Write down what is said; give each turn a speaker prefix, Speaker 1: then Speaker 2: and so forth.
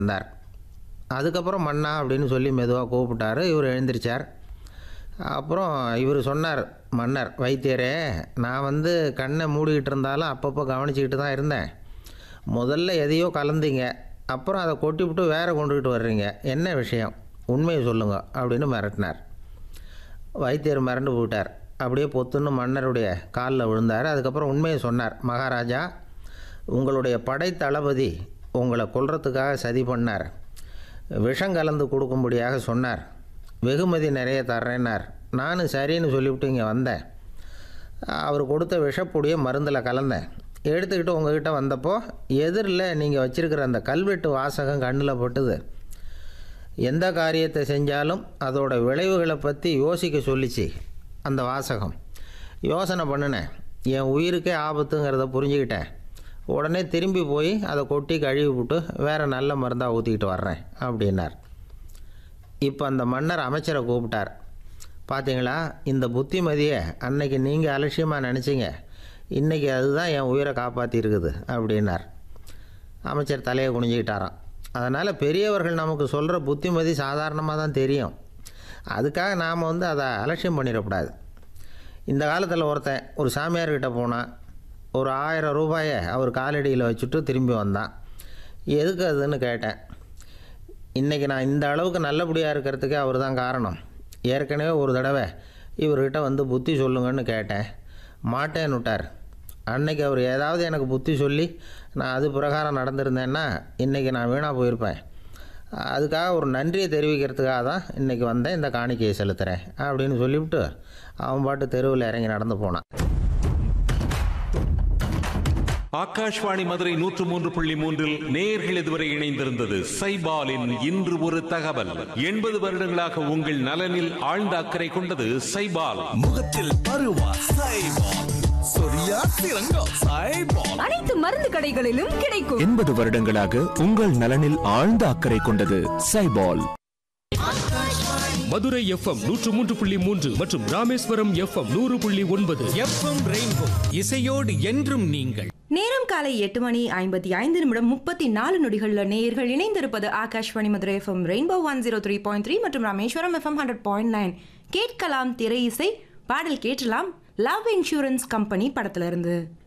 Speaker 1: இருந்தார் அதுக்கப்புறம் மன்னா அப்படின்னு சொல்லி மெதுவாக கூப்பிட்டாரு இவர் எழுந்திரிச்சார் அப்புறம் இவர் சொன்னார் மன்னர் வைத்தியரே நான் வந்து கண்ணை மூடிக்கிட்டு இருந்தாலும் அப்பப்போ கவனிச்சிக்கிட்டு தான் இருந்தேன் முதல்ல எதையோ கலந்தீங்க அப்புறம் அதை கொட்டிவிட்டு வேற கொண்டுக்கிட்டு வர்றீங்க என்ன விஷயம் உண்மையை சொல்லுங்க அப்படின்னு மிரட்டினார் வைத்தியர் மிரண்டு போயிட்டார் அப்படியே பொத்துன்னு மன்னருடைய காலில் விழுந்தார் அதுக்கப்புறம் உண்மையை சொன்னார் மகாராஜா உங்களுடைய படை தளபதி உங்களை கொல்றதுக்காக சதி பண்ணார் விஷம் கலந்து கொடுக்கும்படியாக சொன்னார் வெகுமதி நிறைய தர்றேன்னார் நானும் சரின்னு சொல்லிவிட்டு இங்கே வந்தேன் அவர் கொடுத்த விஷப்பொடியை மருந்தில் கலந்தேன் எடுத்துக்கிட்டு உங்ககிட்ட வந்தப்போ எதிரில் நீங்கள் வச்சிருக்கிற அந்த கல்வெட்டு வாசகம் கண்ணில் பட்டுது எந்த காரியத்தை செஞ்சாலும் அதோட விளைவுகளை பற்றி யோசிக்க சொல்லிச்சு அந்த வாசகம் யோசனை பண்ணினேன் என் உயிருக்கே ஆபத்துங்கிறத புரிஞ்சுக்கிட்டேன் உடனே திரும்பி போய் அதை கொட்டி கழுவி விட்டு வேறு நல்ல மருந்தாக ஊற்றிக்கிட்டு வர்றேன் அப்படின்னார் இப்போ அந்த மன்னர் அமைச்சரை கூப்பிட்டார் பார்த்தீங்களா இந்த புத்திமதியை அன்னைக்கு நீங்கள் அலட்சியமாக நினச்சிங்க இன்றைக்கி அதுதான் என் உயிரை காப்பாற்றிருக்குது அப்படின்னார் அமைச்சர் தலையை குனிஞ்சிக்கிட்டாராம் அதனால் பெரியவர்கள் நமக்கு சொல்கிற புத்திமதி சாதாரணமாக தான் தெரியும் அதுக்காக நாம் வந்து அதை அலட்சியம் பண்ணிடக்கூடாது இந்த காலத்தில் ஒருத்தன் ஒரு சாமியார்கிட்ட போனான் ஒரு ஆயிரம் ரூபாயை அவர் காலடியில் வச்சுட்டு திரும்பி வந்தான் எதுக்கு அதுன்னு கேட்டேன் இன்றைக்கி நான் இந்த அளவுக்கு நல்லபடியாக இருக்கிறதுக்கே அவர் தான் காரணம் ஏற்கனவே ஒரு தடவை இவர்கிட்ட வந்து புத்தி சொல்லுங்கன்னு கேட்டேன் மாட்டேன்னு விட்டார் அன்னைக்கு அவர் ஏதாவது எனக்கு புத்தி சொல்லி நான் அது பிரகாரம் நடந்திருந்தேன்னா இன்றைக்கி நான் வீணாக போயிருப்பேன் அதுக்காக ஒரு நன்றியை தெரிவிக்கிறதுக்காக தான் இன்றைக்கி வந்தேன் இந்த காணிக்கையை செலுத்துகிறேன் அப்படின்னு சொல்லிவிட்டு அவன் பாட்டு தெருவில் இறங்கி நடந்து போனான்
Speaker 2: ஆகாஷ்வாணி மதுரை நூற்று மூன்று புள்ளி மூன்றில் நேர்கள் இதுவரை இணைந்திருந்தது சைபாலின் இன்று ஒரு தகவல் எண்பது வருடங்களாக உங்கள் நலனில் ஆழ்ந்த அக்கறை கொண்டது சைபால்
Speaker 3: முகத்தில் பருவா சைபால் சொரியா சிறங்கா சைபால்
Speaker 4: அனைத்து மருந்து கடைகளிலும் கிடைக்கும்
Speaker 5: எண்பது வருடங்களாக உங்கள் நலனில் ஆழ்ந்த அக்கறை கொண்டது சைபால்
Speaker 6: மதுரை எஃப்எம் நூற்று மூன்று புள்ளி மூன்று மற்றும் ராமேஸ்வரம் எஃப்எம் நூறு புள்ளி ஒன்பது
Speaker 3: எஃப்எம் ரெயின்போ இசையோடு என்றும் நீங்கள்
Speaker 4: நேரம் காலை எட்டு மணி ஐம்பத்தி ஐந்து நிமிடம் முப்பத்தி நாலு நொடிகள்ல நேயர்கள் இணைந்திருப்பது Akashvani Madurai FM rainbow one zero three point three மற்றும் Rameswaram FM hundred point nine கேட்கலாம் திரை இசை பாடல் கேட்டலாம் லவ் இன்சூரன்ஸ் கம்பெனி படத்துல இருந்து